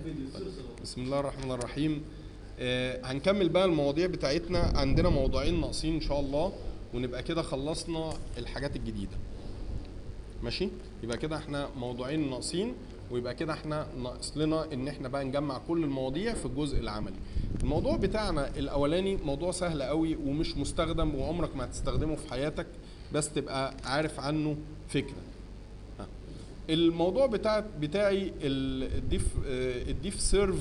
بسم الله الرحمن الرحيم آه هنكمل بقى المواضيع بتاعتنا عندنا موضوعين ناقصين ان شاء الله ونبقى كده خلصنا الحاجات الجديده ماشي يبقى كده احنا موضوعين ناقصين ويبقى كده احنا ناقص لنا ان احنا بقى نجمع كل المواضيع في الجزء العملي الموضوع بتاعنا الاولاني موضوع سهل قوي ومش مستخدم وعمرك ما هتستخدمه في حياتك بس تبقى عارف عنه فكره ها. الموضوع بتاع بتاعي الديف الديف سيرف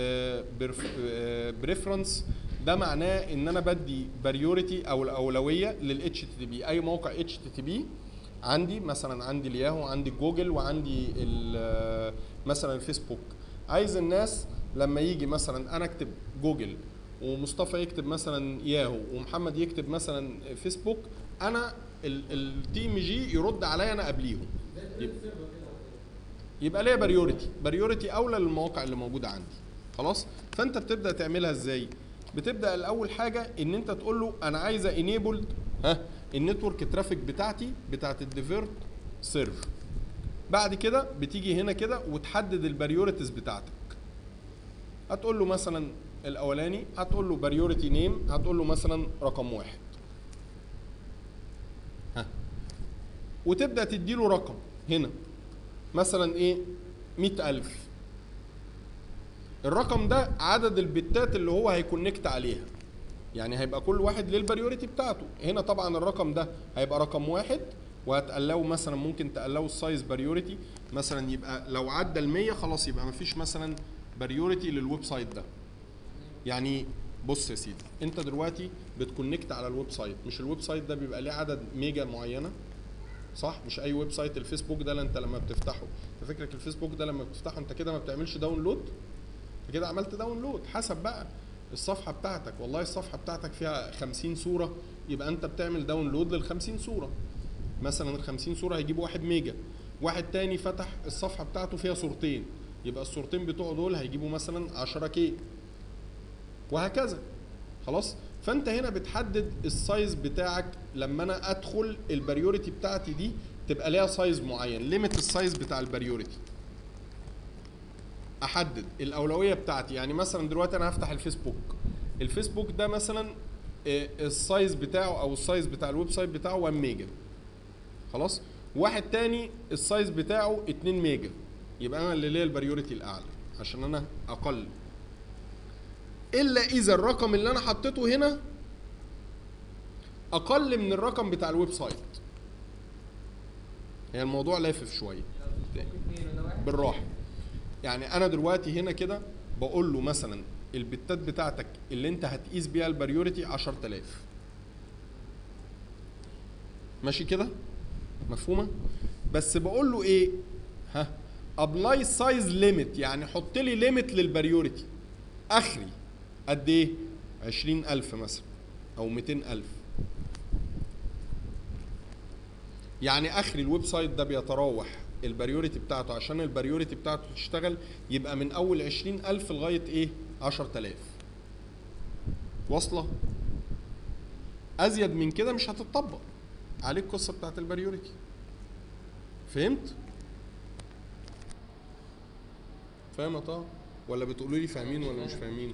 بريفرنس ده معناه ان انا بدي بريوريتي او الاولويه للاتش تي بي اي موقع اتش تي بي عندي مثلا عندي الياهو عندي جوجل وعندي ال- مثلا الفيسبوك عايز الناس لما يجي مثلا انا اكتب جوجل ومصطفى يكتب مثلا ياهو ومحمد يكتب مثلا فيسبوك انا التيم جي يرد عليا انا قبليهم يبقى, يبقى ليا بريوريتي بريوريتي اولى للمواقع اللي موجوده عندي خلاص فانت بتبدا تعملها ازاي بتبدا الاول حاجه ان انت تقول له انا عايزه انيبل ها النتورك ترافيك بتاعتي بتاعت الديفيرت سيرف بعد كده بتيجي هنا كده وتحدد البريوريتيز بتاعتك هتقول له مثلا الاولاني هتقول له بريوريتي نيم هتقول له مثلا رقم واحد ها وتبدا تديله رقم هنا مثلا ايه مئة ألف الرقم ده عدد البتات اللي هو هيكونكت عليها يعني هيبقى كل واحد ليه البريوريتي بتاعته هنا طبعا الرقم ده هيبقى رقم واحد وهتقلقوا مثلا ممكن تقلقوا السايز بريوريتي مثلا يبقى لو عدى ال 100 خلاص يبقى مفيش مثلا بريوريتي للويب سايت ده يعني بص يا سيدي انت دلوقتي بتكونكت على الويب سايت مش الويب سايت ده بيبقى ليه عدد ميجا معينه صح مش اي ويب سايت الفيسبوك ده انت لما بتفتحه انت فكرك الفيسبوك ده لما بتفتحه انت كده ما بتعملش داونلود انت كده عملت داونلود حسب بقى الصفحه بتاعتك والله الصفحه بتاعتك فيها 50 صوره يبقى انت بتعمل داونلود لل 50 صوره مثلا ال 50 صوره هيجيبوا 1 ميجا واحد تاني فتح الصفحه بتاعته فيها صورتين يبقى الصورتين بتوعه دول هيجيبوا مثلا 10 كي وهكذا خلاص فانت هنا بتحدد السايز بتاعك لما انا ادخل البريوريتي بتاعتي دي تبقى ليها سايز معين ليميت السايز بتاع البريوريتي احدد الاولويه بتاعتي يعني مثلا دلوقتي انا هفتح الفيسبوك الفيسبوك ده مثلا آه، السايز بتاعه او السايز بتاع الويب سايت بتاعه 1 ميجا خلاص واحد تاني السايز بتاعه 2 ميجا يبقى انا اللي ليا البريوريتي الاعلى عشان انا اقل الا اذا الرقم اللي انا حطيته هنا اقل من الرقم بتاع الويب سايت هي الموضوع لافف شويه بالراحه يعني انا دلوقتي هنا كده بقول له مثلا البتات بتاعتك اللي انت هتقيس بيها البريوريتي 10000 ماشي كده مفهومه بس بقول له ايه ها ابلاي سايز ليميت يعني حط لي ليميت للبريوريتي اخري قد ايه 20000 مثلا او 200000 يعني اخري الويب سايت ده بيتراوح البريوريتي بتاعته عشان البريوريتي بتاعته تشتغل يبقى من اول 20000 لغايه ايه 10000 واصله ازيد من كده مش هتطبق عليك القصه بتاعت البريوريتي فهمت فاهم يا طه ولا بتقولوا لي فاهمين ولا مش فاهمين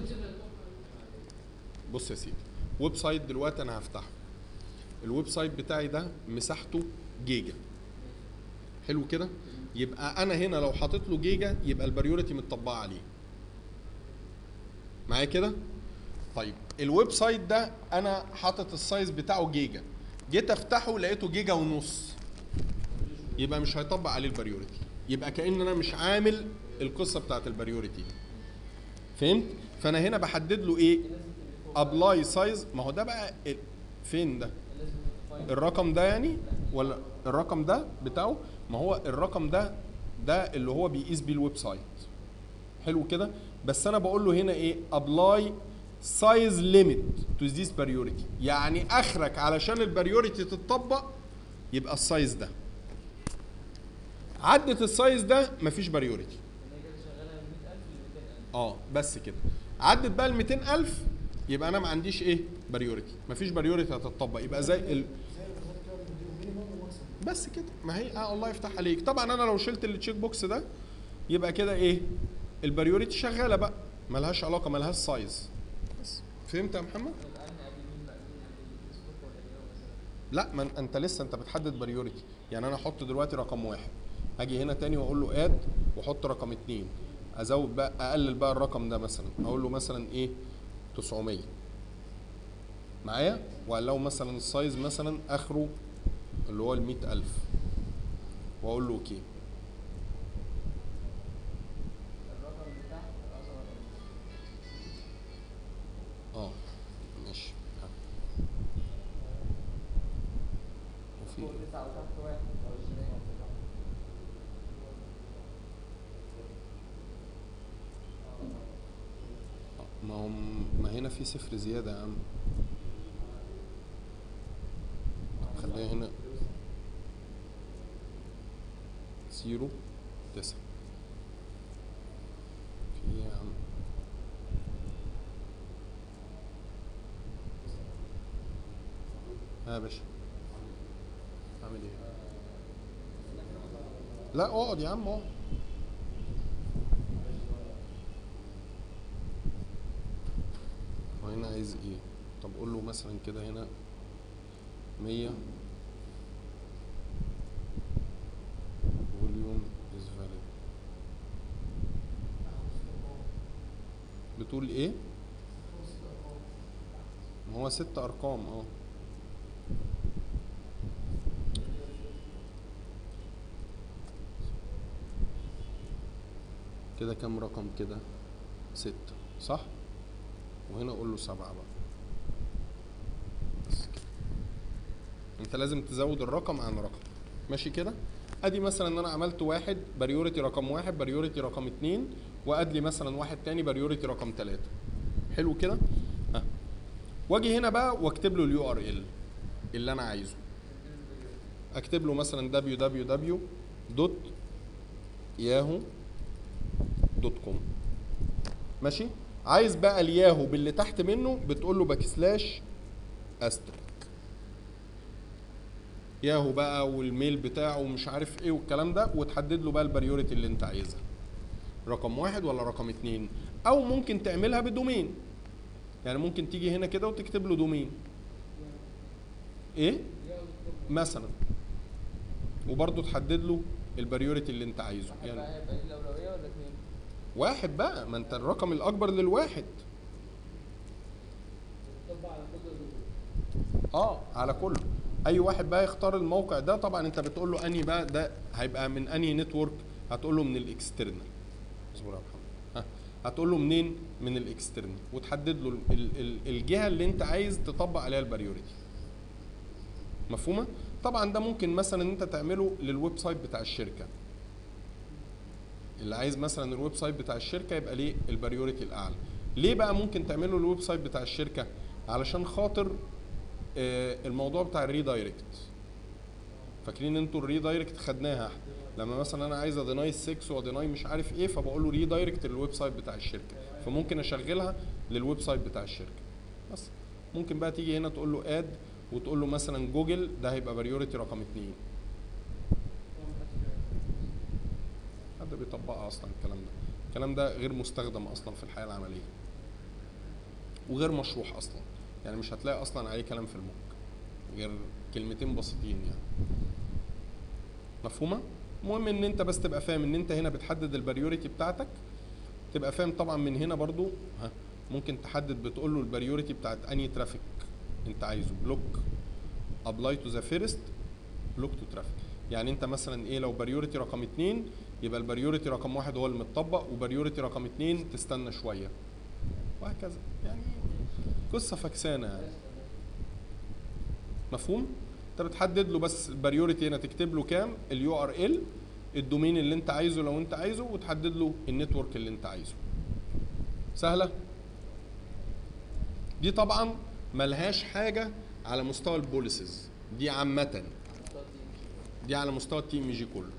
بص يا سيدي ويب سايت دلوقتي انا هفتحه الويب سايت بتاعي ده مساحته جيجا حلو كده يبقى انا هنا لو حاطط له جيجا يبقى البريوريتي متطبقه عليه معايا كده طيب الويب سايت ده انا حاطط السايز بتاعه جيجا جيت افتحه لقيته جيجا ونص يبقى مش هيطبق عليه البريوريتي يبقى كان انا مش عامل القصه بتاعت البريوريتي فهمت فانا هنا بحدد له ايه ابلاي سايز ما هو ده بقى ال- فين ده الرقم ده يعني ولا الرقم ده بتاعه ما هو الرقم ده ده اللي هو بيقيس بيه الويب سايت حلو كده بس انا بقول له هنا ايه ابلاي سايز ليميت تو ذيس بريوريتي يعني اخرك علشان البريوريتي تتطبق يبقى السايز ده عدت السايز ده مفيش بريوريتي اه بس كده عدت بقى ال 200000 يبقى انا ما عنديش ايه بريوريتي مفيش بريوريتي هتطبق يبقى زي ال... بس كده ما هي اه الله يفتح عليك طبعا انا لو شلت التشيك بوكس ده يبقى كده ايه البريوريتي شغاله بقى ملهاش علاقه ملهاش سايز بس فهمت يا محمد لا ما انت لسه انت بتحدد بريوريتي يعني انا احط دلوقتي رقم واحد اجي هنا تاني واقول له اد واحط رقم اتنين ازود بقى اقلل بقى الرقم ده مثلا اقول له مثلا ايه 900 معايا ولو مثلا السايز مثلا اخره اللي هو ال 100000 واقول له اوكي اه ماشي ها. وفي ما هو ما هنا في صفر زيادة يا عم خليها هنا زيرو تسعة في ايه يا عم ها يا باشا عامل ايه لا اقعد يا عم اقعد هو هنا عايز ايه طب قول له مثلا كده هنا مية فوليوم is valid بتقول ايه ما هو ست ارقام اه كده كام رقم كده ستة صح وهنا اقول له سبعة بقى بس كده انت لازم تزود الرقم عن رقم ماشي كده ادي مثلا ان انا عملت واحد بريوريتي رقم واحد بريوريتي رقم اتنين واد لي مثلا واحد تاني بريوريتي رقم تلاتة حلو كده ها واجي هنا بقى واكتب له اليو ار ال اللي انا عايزه اكتب له مثلا www دوت ياهو دوت كوم ماشي عايز بقى الياهو باللي تحت منه بتقول له باك سلاش استريك ياهو بقى والميل بتاعه ومش عارف ايه والكلام ده وتحدد له بقى البريوريتي اللي انت عايزها رقم واحد ولا رقم اتنين او ممكن تعملها بدومين يعني ممكن تيجي هنا كده وتكتب له دومين ايه مثلا وبرضه تحدد له البريوريتي اللي انت عايزه يعني هيبقى دي الاولويه ولا اتنين؟ واحد بقى ما انت الرقم الاكبر للواحد طبق على كل اه على كله اي واحد بقى يختار الموقع ده طبعا انت بتقول له انهي بقى ده هيبقى من انهي نتورك هتقول له من الاكسترنال اصبر يا محمد ها هتقول له منين من الاكسترنال وتحدد له ال ال الجهه اللي انت عايز تطبق عليها البريوريتي مفهومه طبعا ده ممكن مثلا انت تعمله للويب سايت بتاع الشركه اللي عايز مثلا الويب سايت بتاع الشركه يبقى ليه البريوريتي الاعلى ليه بقى ممكن تعمله الويب سايت بتاع الشركه علشان خاطر آه، الموضوع بتاع الريدايركت فاكرين انتوا الريدايركت خدناها احنا لما مثلا انا عايز اديناي 6 واديناي مش عارف ايه فبقول له ريدايركت للويب سايت بتاع الشركه فممكن اشغلها للويب سايت بتاع الشركه بس ممكن بقى تيجي هنا تقول له اد وتقول له مثلا جوجل ده هيبقى بريوريتي رقم اتنين حد بيطبقها اصلا الكلام ده الكلام ده غير مستخدم اصلا في الحياه العمليه وغير مشروح اصلا يعني مش هتلاقي اصلا عليه كلام في الموك غير كلمتين بسيطين يعني مفهومه المهم ان انت بس تبقى فاهم ان انت هنا بتحدد البريوريتي بتاعتك تبقى فاهم طبعا من هنا برضو ها ممكن تحدد بتقول له البريوريتي بتاعت انهي ترافيك انت عايزه بلوك ابلاي تو ذا فيرست بلوك تو ترافيك يعني انت مثلا ايه لو بريوريتي رقم اتنين يبقى البريوريتي رقم واحد هو المتطبق وبريوريتي رقم اتنين تستنى شويه وهكذا يعني قصه فكسانه يعني مفهوم انت بتحدد له بس البريوريتي هنا تكتب له كام اليو ار ال الدومين اللي انت عايزه لو انت عايزه وتحدد له النتورك اللي انت عايزه سهله دي طبعا ملهاش حاجه على مستوى البوليسز دي عامه دي على مستوى التي ام جي كله